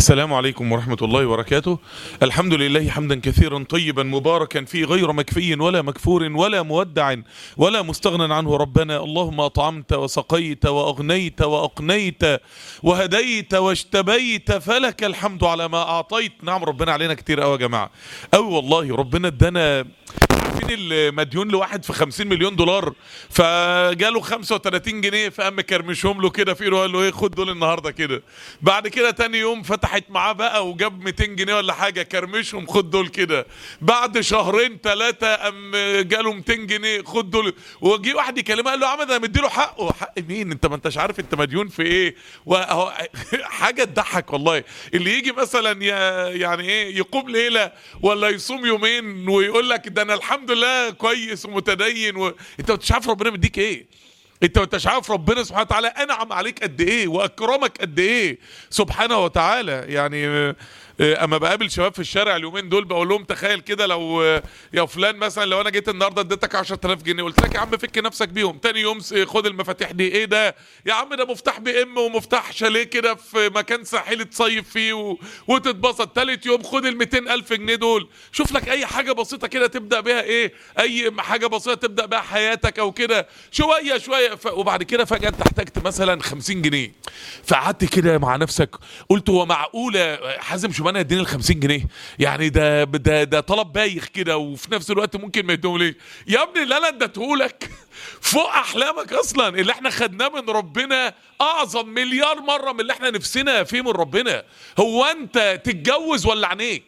السلام عليكم ورحمة الله وبركاته الحمد لله حمدا كثيرا طيبا مباركا فيه غير مكفي ولا مكفور ولا مودع ولا مستغنى عنه ربنا اللهم أطعمت وسقيت وأغنيت وأقنيت وهديت واشتبيت فلك الحمد على ما أعطيت نعم ربنا علينا كتير قوي يا جماعة قوي والله ربنا ادانا عارفين المديون لواحد في 50 مليون دولار فجاله 35 جنيه فقام كرمشهم له كده في ايده قال له ايه خد دول النهارده كده بعد كده تاني يوم فتحت معاه بقى وجاب 200 جنيه ولا حاجه كرمشهم خد دول كده بعد شهرين ثلاثه قام جاله 200 جنيه خد دول وجي واحد يكلمه قال له يا عم ده انا مديله حقه حق مين انت ما انتش عارف انت مديون في ايه وهو حاجه تضحك والله اللي يجي مثلا ي- يعني ايه يقوم ليله ولا يصوم يومين ويقول لك ده انا الحمد لله كويس ومتدين و... انت ما انتش عارف ربنا مديك ايه انت ما انتش عارف ربنا سبحانه وتعالى انعم عليك قد ايه واكرمك قد ايه سبحانه وتعالى يعني آه، آه، اما بقابل شباب في الشارع اليومين دول بقول لهم تخيل كده لو آه، يا فلان مثلا لو انا جيت النهارده اديتك 10000 جنيه قلت لك يا عم فك نفسك بيهم تاني يوم س- خد المفاتيح دي ايه ده يا عم ده مفتاح بي ام ومفتاح شاليه كده في مكان ساحلي تصيف فيه و... وتتبسط تالت يوم خد ال 200000 جنيه دول شوف لك اي حاجه بسيطه كده تبدا بيها ايه اي حاجه بسيطه تبدا بيها حياتك او كده شويه شويه ف... وبعد كده فجاه انت احتجت مثلا 50 جنيه فقعدت كده مع نفسك قلت هو معقوله حازم شومان يديني ال 50 جنيه يعني ده ده ده طلب بايخ كده وفي نفس الوقت ممكن ما يديهم ليه يا ابني اللي انا اديتهولك فوق احلامك اصلا اللي احنا خدناه من ربنا اعظم مليار مره من اللي احنا نفسنا فيه من ربنا هو انت تتجوز ولا عينيك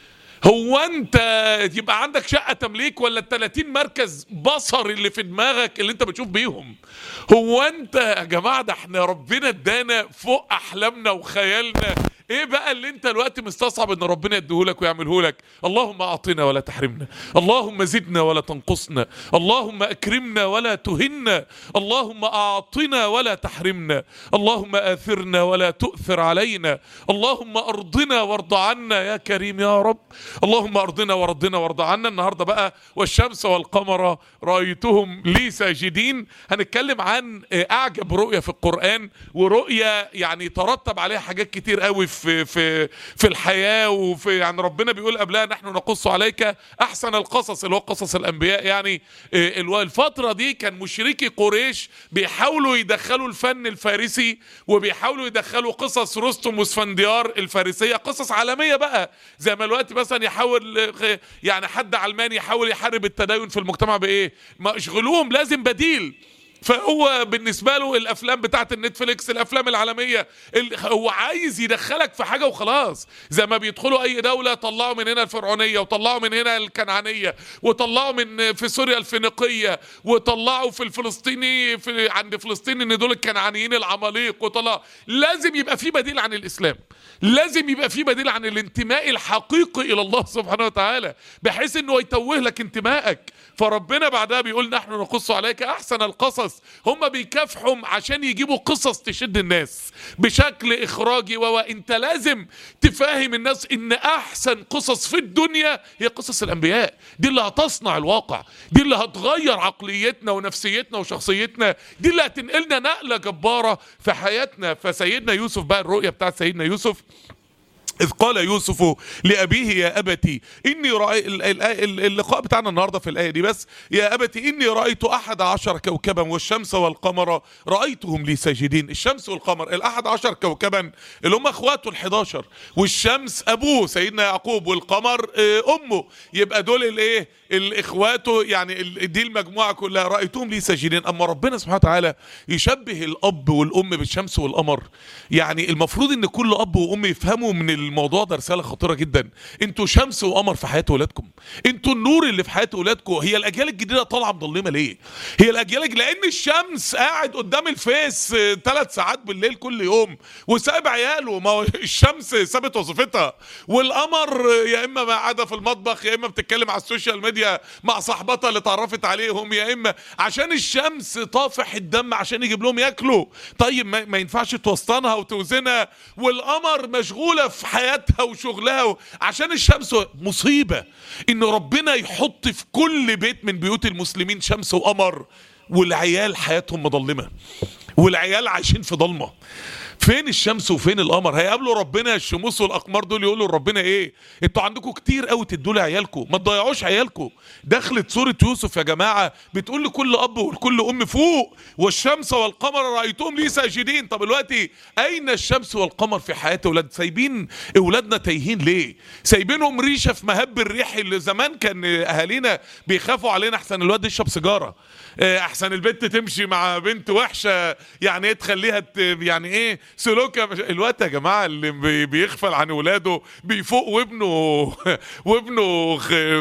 هو انت يبقى عندك شقه تمليك ولا ال 30 مركز بصر اللي في دماغك اللي انت بتشوف بيهم هو انت يا جماعه ده احنا ربنا ادانا فوق احلامنا وخيالنا ايه بقى اللي انت الوقت مستصعب ان ربنا يديهولك ويعملهولك اللهم اعطنا ولا تحرمنا اللهم زدنا ولا تنقصنا اللهم اكرمنا ولا تهنا اللهم اعطنا ولا تحرمنا اللهم اثرنا ولا تؤثر علينا اللهم ارضنا وارض عنا يا كريم يا رب اللهم ارضنا وارضنا وارض عنا النهارده بقى والشمس والقمر رايتهم لي ساجدين هنتكلم عن اعجب رؤيه في القران ورؤيه يعني ترتب عليها حاجات كتير قوي في في في الحياه وفي يعني ربنا بيقول قبلها نحن نقص عليك احسن القصص اللي هو قصص الانبياء يعني آه، الو- الفتره دي كان مشركي قريش بيحاولوا يدخلوا الفن الفارسي وبيحاولوا يدخلوا قصص رستم واسفنديار الفارسيه قصص عالميه بقى زي ما الوقت مثلا يحاول آه، يعني حد علماني يحاول يحارب التدين في المجتمع بايه ما اشغلوهم لازم بديل فهو بالنسبه له الافلام بتاعت النتفليكس الافلام العالميه ال- هو عايز يدخلك في حاجه وخلاص زي ما بيدخلوا اي دوله طلعوا من هنا الفرعونيه وطلعوا من هنا الكنعانيه وطلعوا من في سوريا الفينيقيه وطلعوا في الفلسطيني في عند فلسطين ان دول الكنعانيين العماليق وطلع لازم يبقى في بديل عن الاسلام لازم يبقى في بديل عن الانتماء الحقيقي الى الله سبحانه وتعالى بحيث انه يتوه لك انتمائك فربنا بعدها بيقول نحن نقص عليك احسن القصص هم بيكافحوا عشان يجيبوا قصص تشد الناس بشكل اخراجي و انت لازم تفهم الناس ان احسن قصص في الدنيا هي قصص الانبياء دي اللي هتصنع الواقع دي اللي هتغير عقليتنا ونفسيتنا وشخصيتنا دي اللي هتنقلنا نقله جباره في حياتنا فسيدنا يوسف بقى الرؤيه بتاعت سيدنا يوسف إذ قال يوسف لأبيه يا أبتي إني رأي ال- ال- ال- اللقاء بتاعنا النهاردة في الآية دي بس يا أبتي إني رأيت أحد عشر كوكبا والشمس والقمر رأيتهم لي ساجدين الشمس والقمر الأحد عشر كوكبا اللي هم أخواته الحداشر والشمس أبوه سيدنا يعقوب والقمر آه، أمه يبقى دول الإيه الإخواته يعني ال- دي المجموعة كلها رأيتهم لي ساجدين أما ربنا سبحانه وتعالى يشبه الأب والأم بالشمس والقمر يعني المفروض إن كل أب وأم يفهموا من الموضوع ده رسالة خطيرة جدا انتوا شمس وقمر في حياة ولادكم انتوا النور اللي في حياة ولادكم هي الأجيال الجديدة طالعة مظلمة ليه هي الأجيال الج- لأن الشمس قاعد قدام الفيس ثلاث ساعات بالليل كل يوم وسايب عياله ما هو الشمس سابت وظيفتها والقمر يا إما قاعدة في المطبخ يا إما بتتكلم على السوشيال ميديا مع صاحبتها اللي اتعرفت عليهم يا إما عشان الشمس طافح الدم عشان يجيب لهم ياكلوا طيب ما, ما ينفعش توسطنها وتوزنها والقمر مشغولة في حياتها وشغلها و... عشان الشمس مصيبة ان ربنا يحط في كل بيت من بيوت المسلمين شمس وقمر والعيال حياتهم مظلمة والعيال عايشين في ضلمة فين الشمس وفين القمر هيقابلوا ربنا الشموس والاقمار دول يقولوا لربنا ايه انتوا عندكم كتير قوي تدوا لعيالكم ما تضيعوش عيالكم دخلت سوره يوسف يا جماعه بتقول لكل اب ولكل ام فوق والشمس والقمر رايتهم لي ساجدين طب دلوقتي اين الشمس والقمر في حياه اولاد سايبين اولادنا تايهين ليه سايبينهم ريشه في مهب الريح اللي زمان كان اهالينا بيخافوا علينا احسن الواد يشرب سيجاره آه، احسن البنت تمشي مع بنت وحشه يعني ايه تخليها ت- يعني ايه سلوكها مش... الوقت يا جماعه اللي بي- بيغفل عن ولاده بيفوق وابنه وابنه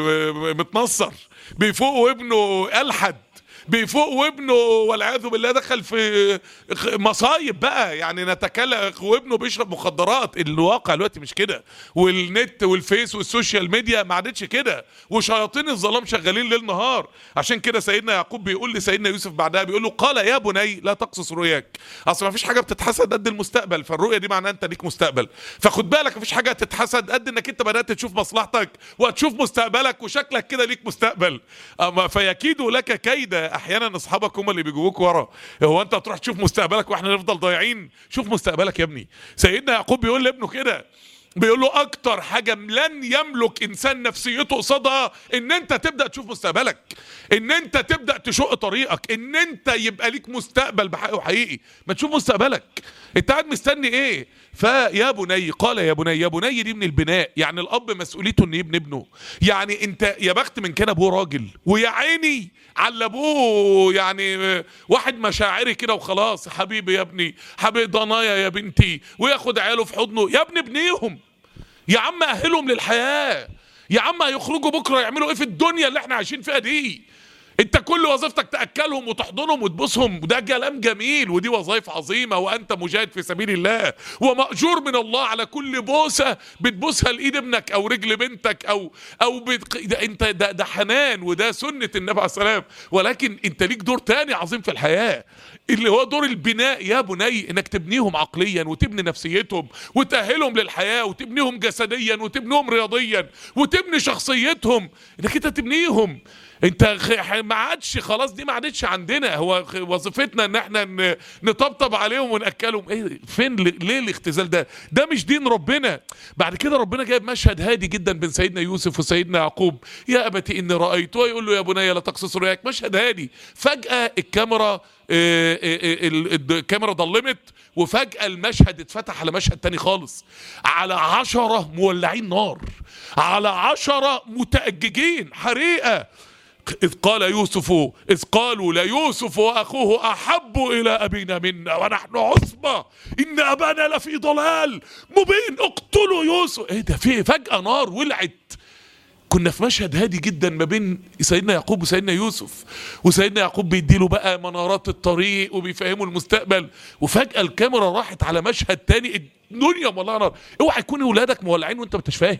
خ- متنصر بيفوق وابنه الحد بيفوق وابنه والعياذ بالله دخل في خ- مصايب بقى يعني نتكلم وابنه بيشرب مخدرات الواقع دلوقتي مش كده والنت والفيس والسوشيال ميديا ما عادتش كده وشياطين الظلام شغالين ليل نهار عشان كده سيدنا يعقوب بيقول لسيدنا يوسف بعدها بيقول له قال يا بني لا تقصص رؤياك اصل ما فيش حاجه بتتحسد قد المستقبل فالرؤيه دي معناها انت ليك مستقبل فخد بالك ما فيش حاجه تتحسد قد انك انت بدات تشوف مصلحتك وهتشوف مستقبلك وشكلك كده ليك مستقبل اما فيكيدوا لك كيدا احيانا اصحابك هم اللي بيجيبوك ورا هو انت تروح تشوف مستقبلك واحنا نفضل ضايعين شوف مستقبلك يا ابني سيدنا يعقوب بيقول لابنه كده بيقول له اكتر حاجه لن يملك انسان نفسيته قصادها ان انت تبدا تشوف مستقبلك ان انت تبدا تشق طريقك ان انت يبقى ليك مستقبل بحقه حقيقي ما تشوف مستقبلك انت قاعد مستني ايه فيا بني قال يا بني يا بني دي من البناء يعني الاب مسؤوليته انه يبني ابنه يعني انت يا بخت من كان ابوه راجل ويا عيني على ابوه يعني واحد مشاعري كده وخلاص حبيبي يا ابني حبيبي ضنايا يا بنتي وياخد عياله في حضنه يا ابني ابنيهم يا عم اهلهم للحياه يا عم هيخرجوا بكره يعملوا ايه في الدنيا اللي احنا عايشين فيها دي انت كل وظيفتك تاكلهم وتحضنهم وتبوسهم وده كلام جميل ودي وظائف عظيمه وانت مجاهد في سبيل الله وماجور من الله على كل بوسه بتبوسها لايد ابنك او رجل بنتك او او بت... ده انت ده, ده حنان وده سنه النبي عليه السلام ولكن انت ليك دور تاني عظيم في الحياه اللي هو دور البناء يا بني انك تبنيهم عقليا وتبني نفسيتهم وتأهلهم للحياه وتبنيهم جسديا وتبنيهم رياضيا وتبني شخصيتهم انك انت تبنيهم انت خ- ما عادش خلاص دي ما عادتش عندنا هو خ- وظيفتنا ان احنا ن- نطبطب عليهم وناكلهم ايه فين ل- ليه الاختزال ده ده مش دين ربنا بعد كده ربنا جايب مشهد هادي جدا بين سيدنا يوسف وسيدنا يعقوب يا ابتي اني رايت ويقول له يا بني لا تقصص رؤياك مشهد هادي فجاه الكاميرا آه، آه، آه، ال- الد- الكاميرا ضلمت وفجأة المشهد اتفتح على مشهد تاني خالص على عشرة مولعين نار على عشرة متأججين حريقة إذ قال يوسف إذ قالوا ليوسف وأخوه أحب إلى أبينا منا ونحن عصبة إن أبانا لفي ضلال مبين اقتلوا يوسف إيه ده في فجأة نار ولعت كنا في مشهد هادي جدا ما بين سيدنا يعقوب وسيدنا يوسف وسيدنا يعقوب بيديله بقى منارات الطريق وبيفهمه المستقبل وفجأة الكاميرا راحت على مشهد تاني الدنيا مولعة نار اوعى يكون اولادك مولعين وانت ما انتش فاهم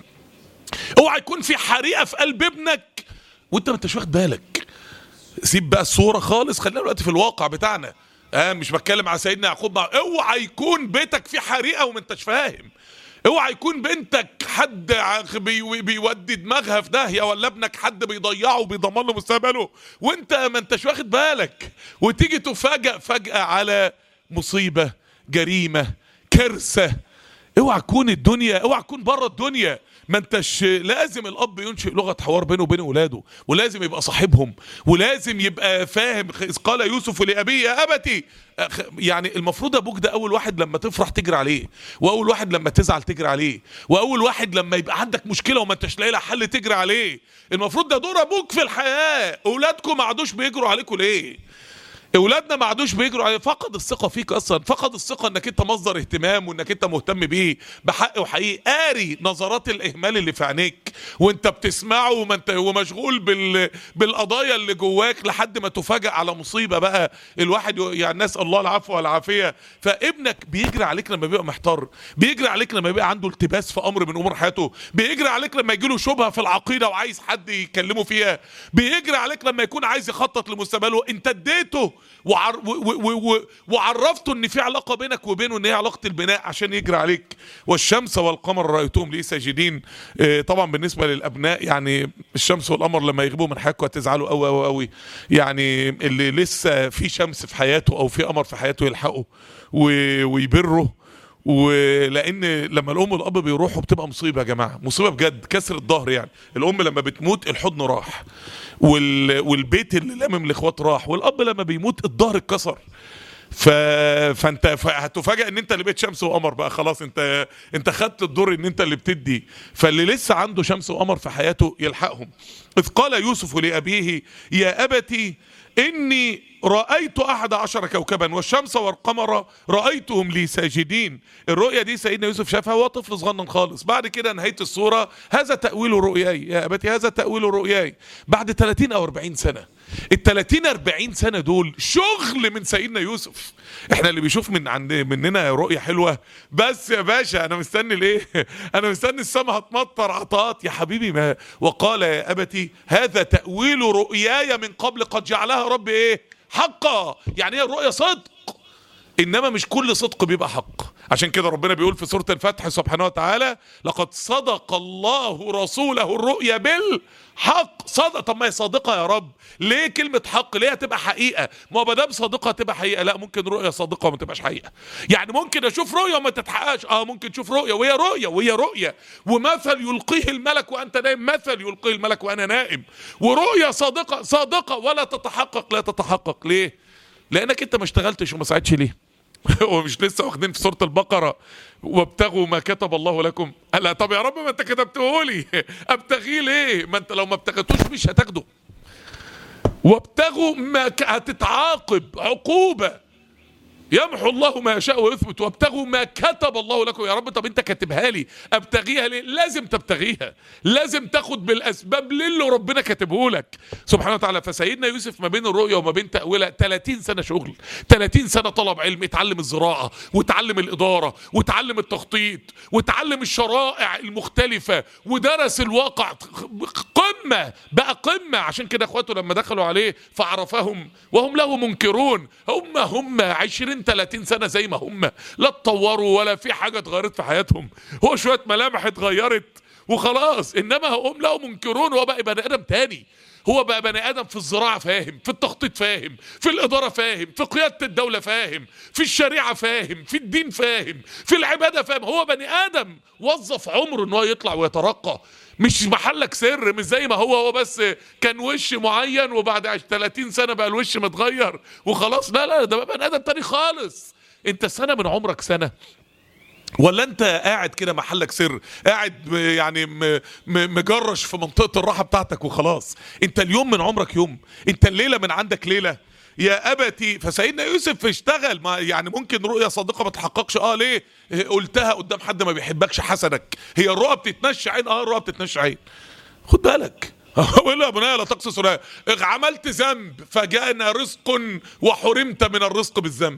اوعى يكون في حريقة في قلب ابنك وانت ما انتش واخد بالك سيب بقى الصورة خالص خلينا دلوقتي في الواقع بتاعنا اه مش بتكلم على سيدنا يعقوب مع... اوعى يكون بيتك فيه حريقة وما انتش فاهم اوعى يكون بنتك حد ع- بي بيودي دماغها في داهيه ولا ابنك حد بيضيعه وبيضمن له مستقبله وانت ما انتش واخد بالك وتيجي تفاجأ فجأة على مصيبه جريمه كارثه اوعى تكون الدنيا اوعى تكون بره الدنيا ما انتش لازم الاب ينشئ لغه حوار بينه وبين اولاده ولازم يبقى صاحبهم ولازم يبقى فاهم إذ قال يوسف لابيه يا ابتي أخ- يعني المفروض ابوك ده اول واحد لما تفرح تجري عليه واول واحد لما تزعل تجري عليه واول واحد لما يبقى عندك مشكله وما انتش لاقي لها حل تجري عليه المفروض ده دور ابوك في الحياه اولادكم ما عادوش بيجروا عليكم ليه اولادنا ما عادوش بيجروا عليه فقد الثقه فيك اصلا فقد الثقه انك انت مصدر اهتمام وانك انت مهتم بيه بحق وحقيقي قاري نظرات الاهمال اللي في عينيك وانت بتسمعه وما انت ومشغول بال بالقضايا اللي جواك لحد ما تفاجئ على مصيبه بقى الواحد ي- يعني نسال الله العفو والعافيه فابنك بيجري عليك لما بيبقى محتار بيجري عليك لما يبقى عنده التباس في امر من امور حياته بيجري عليك لما يجي له شبهه في العقيده وعايز حد يكلمه فيها بيجري عليك لما يكون عايز يخطط لمستقبله انت اديته وعر و و و وعرفته ان في علاقه بينك وبينه ان هي علاقه البناء عشان يجري عليك والشمس والقمر رايتهم لي ساجدين آه، طبعا بالنسبه للابناء يعني الشمس والقمر لما يغيبوا من حياتكم هتزعلوا قوي قوي قوي يعني اللي لسه في شمس في حياته او في قمر في حياته يلحقه و- ويبره ولان لما الام والاب بيروحوا بتبقى مصيبه يا جماعه مصيبه بجد كسر الظهر يعني الام لما بتموت الحضن راح وال... والبيت اللي لامم الاخوات راح والاب لما بيموت الظهر اتكسر ف... فانت ف... هتفاجئ ان انت اللي بقيت شمس وقمر بقى خلاص انت انت خدت الدور ان انت اللي بتدي فاللي لسه عنده شمس وقمر في حياته يلحقهم اذ قال يوسف لابيه يا ابتي اني رايت احد عشر كوكبا والشمس والقمر رايتهم لي ساجدين الرؤيا دي سيدنا يوسف شافها وهو طفل صغنن خالص بعد كده نهايه الصوره هذا تاويل رؤياي يا ابتي هذا تاويل رؤياي بعد 30 او 40 سنه ال 30 40 سنه دول شغل من سيدنا يوسف احنا اللي بيشوف من عند مننا رؤيه حلوه بس يا باشا انا مستني الايه انا مستني السما هتمطر عطاءات يا حبيبي ما وقال يا ابتي هذا تاويل رؤياي من قبل قد جعلها ربي ايه حقا يعني هي الرؤيا صدق انما مش كل صدق بيبقى حق عشان كده ربنا بيقول في سوره الفتح سبحانه وتعالى لقد صدق الله رسوله الرؤيا بالحق صدق طب ما هي صادقه يا رب ليه كلمه حق ليه هتبقى حقيقه ما هو ما دام صادقه هتبقى حقيقه لا ممكن رؤيا صادقه وما تبقاش حقيقه يعني ممكن اشوف رؤيا وما تتحققش اه ممكن تشوف رؤيا وهي رؤيا وهي رؤيا ومثل يلقيه الملك وانت نائم مثل يلقيه الملك وانا نائم ورؤيا صادقه صادقه ولا تتحقق لا تتحقق ليه لانك انت ما اشتغلتش وما ساعدتش ليه هو مش لسه واخدين في سوره البقره وابتغوا ما كتب الله لكم لا طب يا رب ما انت كتبته لي ابتغيه ليه ما انت لو ما ابتغيتوش مش هتاخده وابتغوا ما ك... هتتعاقب عقوبه يمحو الله ما يشاء ويثبت وابتغوا ما كتب الله لكم يا رب طب انت كاتبها لي ابتغيها ليه لازم تبتغيها لازم تاخد بالاسباب للي ربنا كاتبه لك سبحانه وتعالى فسيدنا يوسف ما بين الرؤيا وما بين تاويلها 30 سنه شغل 30 سنه طلب علم اتعلم الزراعه وتعلم الاداره وتعلم التخطيط وتعلم الشرائع المختلفه ودرس الواقع قمه بقى قمه عشان كده اخواته لما دخلوا عليه فعرفهم وهم له منكرون هم هم 20 30 سنه زي ما هم لا اتطوروا ولا في حاجه اتغيرت في حياتهم هو شويه ملامح اتغيرت وخلاص انما هم له منكرون هو بقى بني ادم تاني هو بقى بني ادم في الزراعه فاهم في التخطيط فاهم في الاداره فاهم في قياده الدوله فاهم في الشريعه فاهم في الدين فاهم في العباده فاهم هو بني ادم وظف عمره ان هو يطلع ويترقى مش محلك سر مش زي ما هو هو بس كان وش معين وبعد 30 سنه بقى الوش متغير وخلاص لا لا ده بقى بني ادم تاني خالص انت سنه من عمرك سنه ولا انت قاعد كده محلك سر قاعد م- يعني م- م- مجرش في منطقه الراحه بتاعتك وخلاص انت اليوم من عمرك يوم انت الليله من عندك ليله يا ابتي فسيدنا يوسف اشتغل ما يعني ممكن رؤيا صادقه ما تحققش اه ليه قلتها قدام حد ما بيحبكش حسدك هي الرؤى بتتنشى عين اه الرؤى بتتنشى عين خد بالك ويقول له يا بني لا تقصص رؤيا عملت ذنب فجاءنا رزق وحرمت من الرزق بالذنب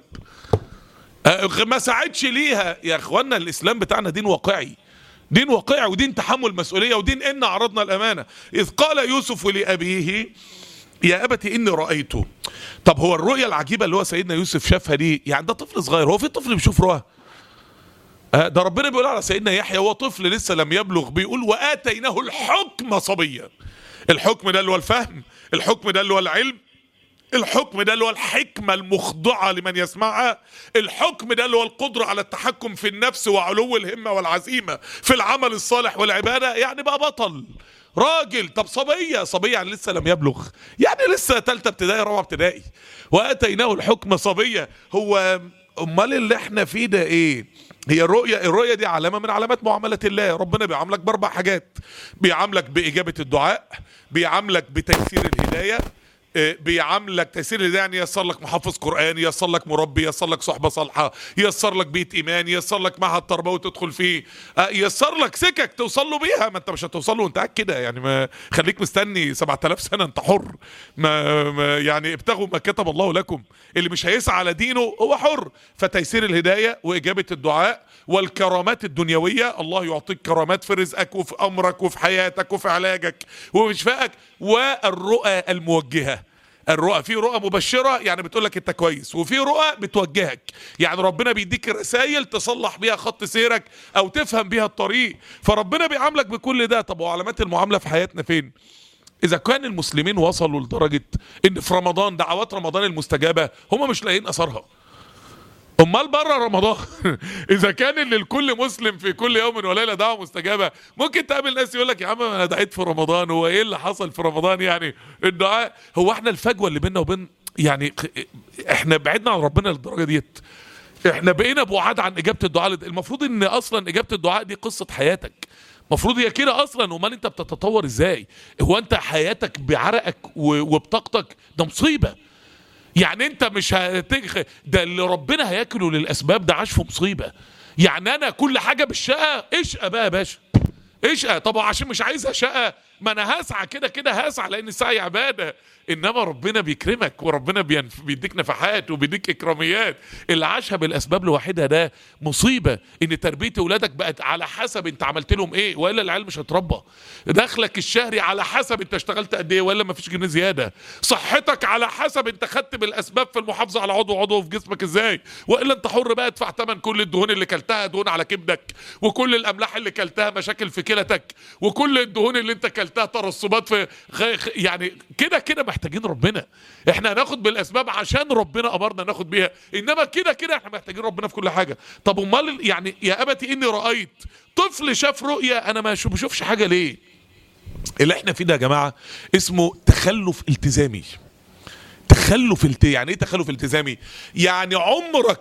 آه، ما ساعدش ليها يا اخوانا الاسلام بتاعنا دين واقعي دين واقعي ودين تحمل مسؤوليه ودين ان عرضنا الامانه اذ قال يوسف لابيه يا ابت اني رايته طب هو الرؤيا العجيبه اللي هو سيدنا يوسف شافها دي يعني ده طفل صغير هو في طفل بيشوف رؤى آه، ده ربنا بيقول على سيدنا يحيى هو طفل لسه لم يبلغ بيقول واتيناه الحكم صبيا الحكم ده اللي هو الفهم الحكم ده اللي هو العلم الحكم ده اللي هو الحكمة المخضعة لمن يسمعها الحكم ده اللي هو القدرة على التحكم في النفس وعلو الهمة والعزيمة في العمل الصالح والعبادة يعني بقى بطل راجل طب صبية صبية يعني لسه لم يبلغ يعني لسه تالتة ابتدائي رابعة ابتدائي واتيناه الحكم صبية هو امال اللي احنا فيه ده ايه هي الرؤية الرؤية دي علامة من علامات معاملة الله ربنا بيعاملك بأربع حاجات بيعاملك بإجابة الدعاء بيعاملك بتيسير الهداية آه، بيعاملك تيسير الهدايه يعني ييسر لك محفظ قران ييسر لك مربي ييسر لك صحبه صالحه ييسر لك بيت ايمان ييسر لك معهد تربوي تدخل فيه آه، ييسر لك سكك توصل له بيها ما انت مش هتوصل له وانت قاعد كده يعني ما خليك مستني 7000 سنه انت حر ما, ما يعني ابتغوا ما كتب الله لكم اللي مش هيسعى على دينه هو حر فتيسير الهدايه واجابه الدعاء والكرامات الدنيويه الله يعطيك كرامات في رزقك وفي امرك وفي حياتك وفي علاجك وفي شفائك والرؤى الموجهه الرؤى في رؤى مبشره يعني بتقول لك انت كويس وفي رؤى بتوجهك يعني ربنا بيديك رسائل تصلح بيها خط سيرك او تفهم بيها الطريق فربنا بيعاملك بكل ده طب وعلامات المعامله في حياتنا فين اذا كان المسلمين وصلوا لدرجه ان في رمضان دعوات رمضان المستجابه هم مش لاقيين اثرها امال بره رمضان اذا كان اللي لكل مسلم في كل يوم وليله دعوه مستجابه ممكن تقابل ناس يقول لك يا عم انا دعيت في رمضان هو ايه اللي حصل في رمضان يعني الدعاء هو احنا الفجوه اللي بيننا وبين يعني احنا بعدنا عن ربنا للدرجه ديت احنا بقينا بعاد عن اجابه الدعاء المفروض ان اصلا اجابه الدعاء دي قصه حياتك المفروض هي كده اصلا امال انت بتتطور ازاي هو انت حياتك بعرقك وبطاقتك ده مصيبه يعني انت مش هتخ... ده اللي ربنا هياكله للاسباب ده عاش في مصيبه يعني انا كل حاجه بالشقه اشقى بقى يا باشا اشقى طب عشان مش عايزها شقه ما انا هسعى كده كده هسعى لان السعي عباده انما ربنا بيكرمك وربنا بينف... بيديك نفحات وبيديك اكراميات اللي عاشها بالاسباب لوحدها ده مصيبه ان تربيه اولادك بقت على حسب انت عملت لهم ايه والا العيال مش هتربى دخلك الشهري على حسب انت اشتغلت قد ايه والا ما فيش جنيه زياده صحتك على حسب انت خدت بالاسباب في المحافظه على عضو عضو في جسمك ازاي والا انت حر بقى ادفع ثمن كل الدهون اللي كلتها دهون على كبدك وكل الاملاح اللي كلتها مشاكل في كلتك وكل الدهون اللي انت كلتها ترسبات في غ... يعني كده كده محتاجين ربنا احنا هناخد بالاسباب عشان ربنا امرنا ناخد بيها انما كده كده احنا محتاجين ربنا في كل حاجه طب امال يعني يا ابتي اني رايت طفل شاف رؤيه انا ما بشوفش حاجه ليه اللي احنا فيه ده يا جماعه اسمه تخلف التزامي تخلف الت... يعني ايه تخلف التزامي يعني عمرك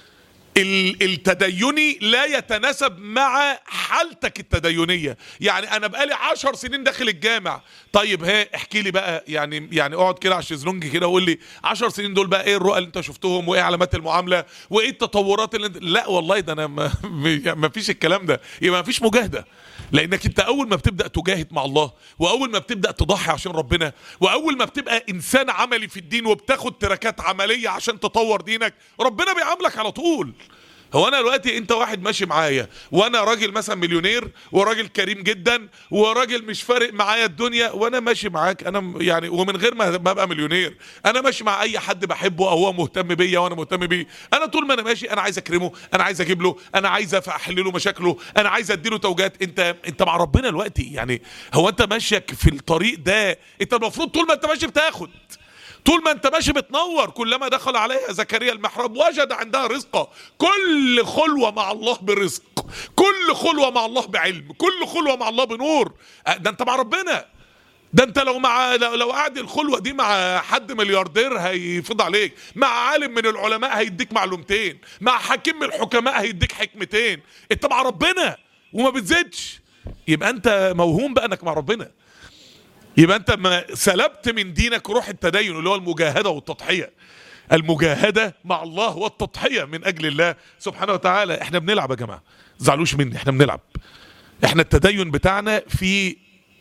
التديني لا يتناسب مع حالتك التدينيه يعني انا بقالي عشر سنين داخل الجامع طيب ها احكي لي بقى يعني يعني اقعد كده على الشезлونج كده وقول لي عشر سنين دول بقى ايه الرؤى اللي انت شفتهم وايه علامات المعامله وايه التطورات اللي انت لا والله ده انا ما, ما فيش الكلام ده يبقى ما فيش مجاهده لانك انت اول ما بتبدا تجاهد مع الله واول ما بتبدا تضحي عشان ربنا واول ما بتبقى انسان عملي في الدين وبتاخد تركات عمليه عشان تطور دينك ربنا بيعاملك على طول هو انا دلوقتي انت واحد ماشي معايا وانا راجل مثلا مليونير وراجل كريم جدا وراجل مش فارق معايا الدنيا وانا ماشي معاك انا يعني ومن غير ما ابقى مليونير انا ماشي مع اي حد بحبه او هو مهتم بيا وانا مهتم بيه انا طول ما انا ماشي انا عايز اكرمه انا عايز اجيب له انا عايز احل له مشاكله انا عايز اديله توجيهات انت انت مع ربنا دلوقتي يعني هو انت ماشيك في الطريق ده انت المفروض طول ما انت ماشي بتاخد طول ما انت ماشي بتنور كلما دخل عليها زكريا المحراب وجد عندها رزقا كل خلوة مع الله برزق كل خلوة مع الله بعلم كل خلوة مع الله بنور ده انت مع ربنا ده انت لو مع لو, لو قاعد الخلوه دي مع حد ملياردير هيفض عليك مع عالم من العلماء هيديك معلومتين مع حكيم من الحكماء هيديك حكمتين انت مع ربنا وما بتزيدش يبقى انت موهوم بقى انك مع ربنا يبقى انت ما سلبت من دينك روح التدين اللي هو المجاهده والتضحيه المجاهده مع الله والتضحيه من اجل الله سبحانه وتعالى احنا بنلعب يا جماعه زعلوش مني احنا بنلعب احنا التدين بتاعنا في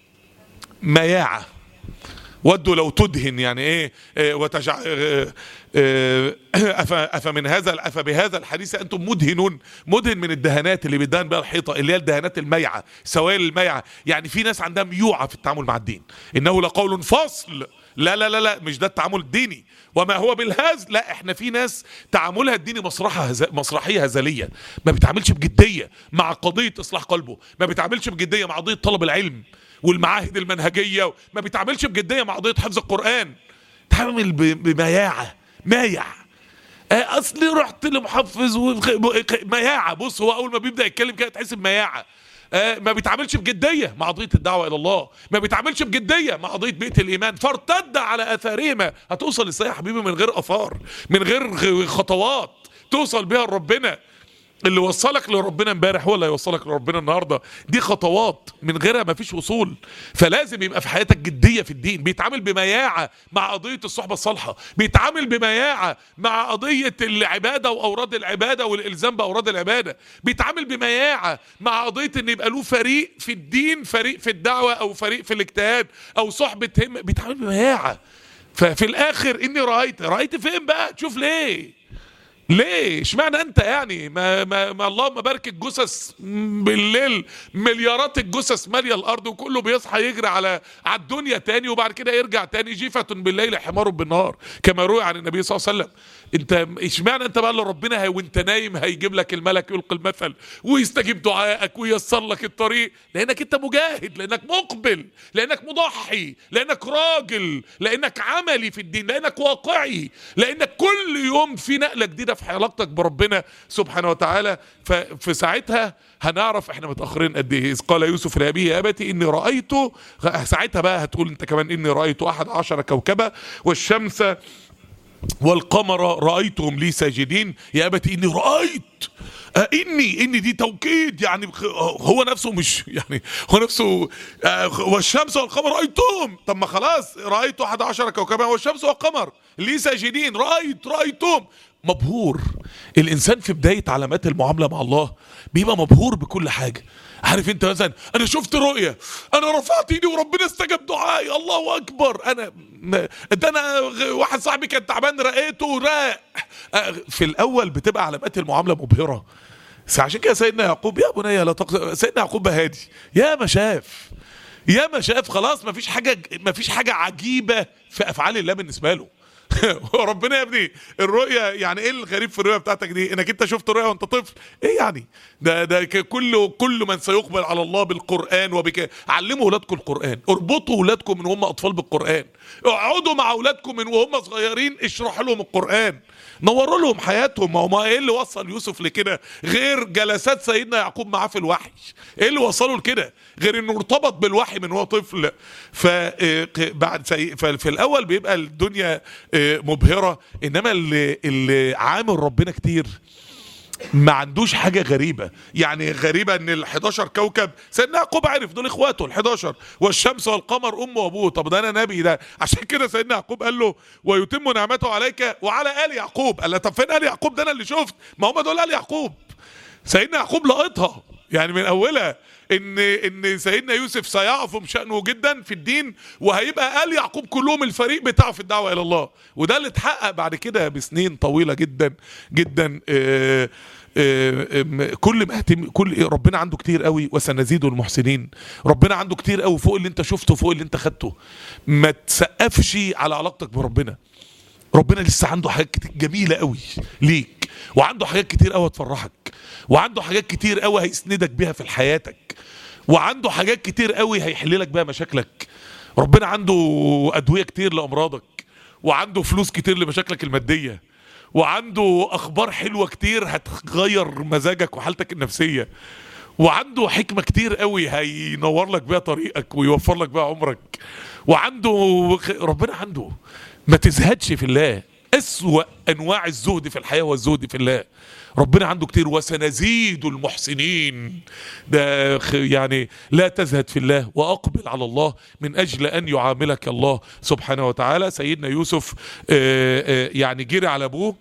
مياعه ودوا لو تدهن يعني ايه, إيه وتجع إيه إيه افمن هذا افبهذا الحديث انتم مدهنون مدهن من الدهانات اللي بيدهن بها الحيطه اللي هي الدهانات الميعه سوائل الميعه يعني في ناس عندها ميوعه في التعامل مع الدين انه لقول فصل لا لا لا لا مش ده التعامل الديني وما هو بالهز لا احنا في ناس تعاملها الديني مسرحه هز... مسرحيه هزليه ما بيتعاملش بجديه مع قضيه اصلاح قلبه ما بيتعاملش بجديه مع قضيه طلب العلم والمعاهد المنهجيه ما بيتعاملش بجديه مع قضيه حفظ القران تعامل بمياعه مايع اصلي رحت لمحفظ مياعه بص هو اول ما بيبدا يتكلم كده تحس بمياعه ما بيتعاملش بجديه مع قضيه الدعوه الى الله ما بيتعاملش بجديه مع قضيه بيت الايمان فارتد على اثارهما هتوصل ازاي يا حبيبي من غير اثار من غير خطوات توصل بيها لربنا اللي وصلك لربنا امبارح هو اللي هيوصلك لربنا النهارده دي خطوات من غيرها مفيش وصول فلازم يبقى في حياتك جديه في الدين بيتعامل بمياعه مع قضيه الصحبه الصالحه بيتعامل بمياعه مع قضيه العباده واوراد العباده والالزام باوراد العباده بيتعامل بمياعه مع قضيه ان يبقى له فريق في الدين فريق في الدعوه او فريق في الاجتهاد او صحبه هم بيتعامل بمياعه ففي الاخر اني رايت رايت فين بقى تشوف ليه ليه اشمعنى انت يعني ما, ما, ما اللهم بارك الجثث بالليل مليارات الجثث ماليه الارض وكله بيصحى يجري على على الدنيا تاني وبعد كده يرجع تاني جيفة بالليل حمار بالنهار كما روي عن النبي صلى الله عليه وسلم انت اشمعنى انت بقى اللي ربنا هي وانت نايم هيجيب لك الملك يلقي المثل ويستجيب دعائك وييسر لك الطريق لانك انت مجاهد لانك مقبل لانك مضحي لانك راجل لانك عملي في الدين لانك واقعي لانك كل يوم في نقله جديده في علاقتك بربنا سبحانه وتعالى ففي ساعتها هنعرف احنا متاخرين قد ايه اذ قال يوسف لابيه يا ابتي اني رايت ساعتها بقى هتقول انت كمان اني رايت احد عشر كوكبا والشمس والقمر رأيتهم لي ساجدين يا أبتي إني رأيت آه إني إني دي توكيد يعني هو نفسه مش يعني هو نفسه آه والشمس والقمر رأيتهم طب ما خلاص رأيت أحد عشر كوكبا والشمس والقمر لي ساجدين رأيت رأيتهم مبهور الإنسان في بداية علامات المعاملة مع الله بيبقى مبهور بكل حاجة عارف انت مثلا انا شفت رؤية انا رفعت ايدي وربنا استجاب دعائي الله اكبر انا ده انا واحد صاحبي كان تعبان رقيته راق في الاول بتبقى علامات المعاملة مبهرة عشان كده سيدنا يعقوب يا بني لا تقصد سيدنا يعقوب هادي يا ما شاف يا ما شاف خلاص ما فيش حاجة ما فيش حاجة عجيبة في افعال الله بالنسبة له وربنا يا ابني الرؤية يعني ايه الغريب في الرؤية بتاعتك دي انك انت شفت رؤية وانت طفل ايه يعني ده ده كل كل من سيقبل على الله بالقرآن وبك علموا اولادكم القرآن اربطوا اولادكم من هم اطفال بالقرآن اقعدوا مع اولادكم من وهم صغيرين اشرحوا لهم القرآن نوروا لهم حياتهم ما هو ما ايه اللي وصل يوسف لكده غير جلسات سيدنا يعقوب معاه في الوحي ايه اللي وصله لكده غير انه ارتبط بالوحي من هو طفل فبعد في الاول بيبقى الدنيا مبهرة انما اللي, اللي عامل ربنا كتير ما عندوش حاجة غريبة يعني غريبة ان ال 11 كوكب سيدنا يعقوب عرف دول اخواته ال 11 والشمس والقمر امه وابوه طب ده انا نبي ده عشان كده سيدنا يعقوب قال له ويتم نعمته عليك وعلى ال يعقوب قال له طب فين ال يعقوب ده انا اللي شفت ما هم دول ال يعقوب سيدنا يعقوب لقطها يعني من اولها ان ان سيدنا يوسف سيعظم شانه جدا في الدين وهيبقى ال يعقوب كلهم الفريق بتاعه في الدعوه الى الله وده اللي اتحقق بعد كده بسنين طويله جدا جدا آآ آآ كل ما اهتم كل ربنا عنده كتير قوي وسنزيد المحسنين ربنا عنده كتير قوي فوق اللي انت شفته فوق اللي انت خدته ما تسقفش على علاقتك بربنا ربنا لسه عنده حاجات كتير جميله قوي ليك وعنده حاجات كتير قوي تفرحك وعنده حاجات كتير قوي هيسندك بيها في حياتك وعنده حاجات كتير قوي هيحل لك بيها مشاكلك ربنا عنده ادويه كتير لامراضك وعنده فلوس كتير لمشاكلك الماديه وعنده اخبار حلوه كتير هتغير مزاجك وحالتك النفسيه وعنده حكمه كتير قوي هينور لك بيها طريقك ويوفر لك بيها عمرك وعنده ربنا عنده ما تزهدش في الله اسوأ انواع الزهد في الحياه والزهد في الله ربنا عنده كتير وسنزيد المحسنين ده يعني لا تزهد في الله واقبل على الله من اجل ان يعاملك الله سبحانه وتعالى سيدنا يوسف يعني جري على ابوه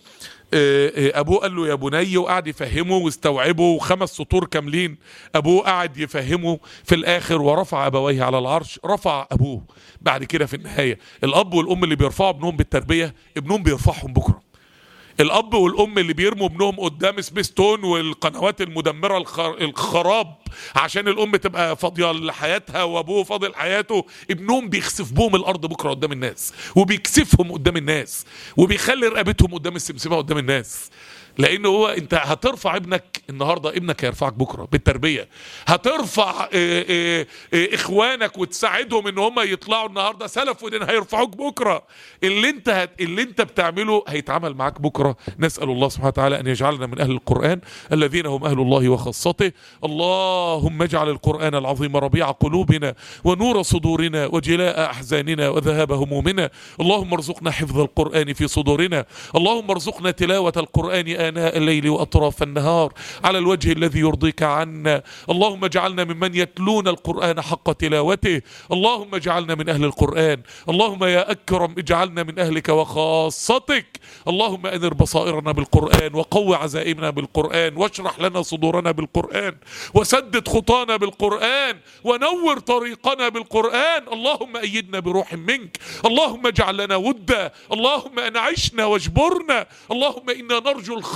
ابوه قال له يا بني وقعد يفهمه واستوعبه وخمس سطور كاملين ابوه قعد يفهمه في الاخر ورفع ابويه على العرش رفع ابوه بعد كده في النهايه الاب والام اللي بيرفعوا ابنهم بالتربيه ابنهم بيرفعهم بكره الاب والام اللي بيرموا ابنهم قدام سبيستون والقنوات المدمره الخراب عشان الام تبقى فاضيه لحياتها وابوه فاضي لحياته ابنهم بيخسف بهم الارض بكره قدام الناس وبيكسفهم قدام الناس وبيخلي رقبتهم قدام السمسمه قدام الناس لان هو انت هترفع ابنك النهارده ابنك هيرفعك بكره بالتربيه هترفع اه اه اه اخوانك وتساعدهم ان هم يطلعوا النهارده سلف ودين هيرفعوك بكره اللي انت هت... اللي انت بتعمله هيتعمل معاك بكره نسال الله سبحانه وتعالى ان يجعلنا من اهل القران الذين هم اهل الله وخاصته اللهم اجعل القران العظيم ربيع قلوبنا ونور صدورنا وجلاء احزاننا وذهاب همومنا اللهم ارزقنا حفظ القران في صدورنا اللهم ارزقنا تلاوه القران آناء الليل وأطراف النهار على الوجه الذي يرضيك عنا اللهم اجعلنا ممن يتلون القرآن حق تلاوته اللهم اجعلنا من أهل القرآن اللهم يا أكرم اجعلنا من أهلك وخاصتك اللهم أنر بصائرنا بالقرآن وقو عزائمنا بالقرآن واشرح لنا صدورنا بالقرآن وسدد خطانا بالقرآن ونور طريقنا بالقرآن اللهم أيدنا بروح منك اللهم اجعل لنا ودا اللهم أنعشنا واجبرنا اللهم إنا نرجو الخير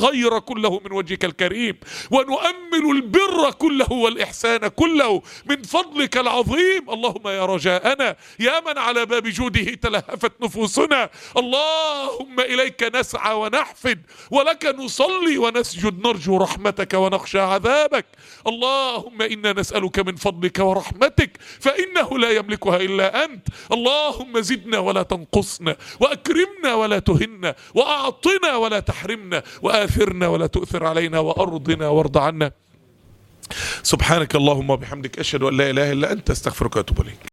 الخير كله من وجهك الكريم ونؤمل البر كله والإحسان كله من فضلك العظيم اللهم يا رجاءنا يا من على باب جوده تلهفت نفوسنا اللهم إليك نسعى ونحفد ولك نصلي ونسجد نرجو رحمتك ونخشى عذابك اللهم إنا نسألك من فضلك ورحمتك فإنه لا يملكها إلا أنت اللهم زدنا ولا تنقصنا وأكرمنا ولا تهنا وأعطنا ولا تحرمنا وآثرنا ولا تؤثر علينا وأرضنا وارض عنا سبحانك اللهم وبحمدك أشهد أن لا إله إلا أنت أستغفرك وأتوب إليك